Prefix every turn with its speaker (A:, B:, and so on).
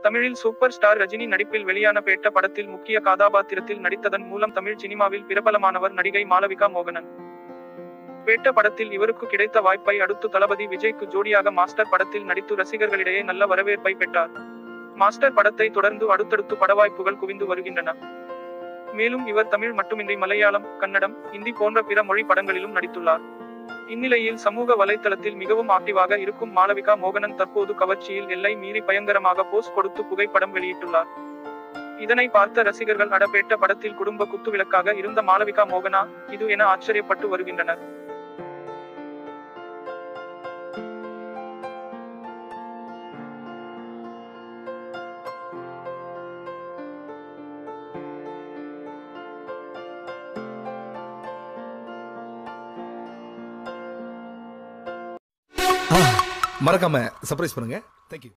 A: தமிழில் super star Rajini நடிப்பில் வெளியான பேட்ட படத்தில் முக்கிய கதாபாத்திரத்தில் நடித்ததன் மூலம் தமிழ் சினிமாவில் பிரபலமானவர் நடிகை மாளவிகா மோகனன் பேட்ட படத்தில் இவருக்கு கிடைத்த வாய்ப்பை அடுத்து தளபதி விஜய்க்கு ஜோடியாக மாஸ்டர் படத்தில் நடித்து ரசிகர்களிடையே நல்ல வரவேற்பை பெற்றார் மாஸ்டர் படத்தை தொடர்ந்து அடுத்தடுத்து படவாய்ப்புகள் குவிந்து வருகின்றன மேலும் இவர் தமிழ் மட்டுமின்றி மலையாளம் கன்னடம் இந்தி போன்ற பிற மொழி படங்களிலும் நடித்துள்ளார் இந்நிலையில் சமூக வலைத்தளத்தில் மிகவும் ஆக்டிவாக இருக்கும் மாளவிகா மோகனன் தற்போது கவர்ச்சியில் எல்லை மீறி பயங்கரமாக போஸ் கொடுத்து புகைப்படம் வெளியிட்டுள்ளார் இதனை பார்த்த ரசிகர்கள் அடப்பேட்ட படத்தில் குடும்ப குத்துவிளக்காக இருந்த மாளவிகா மோகனா இது என ஆச்சரியப்பட்டு வருகின்றனர்
B: மறக்காம சர்ப்ரைஸ் பண்ணுங்க தேங்க்யூ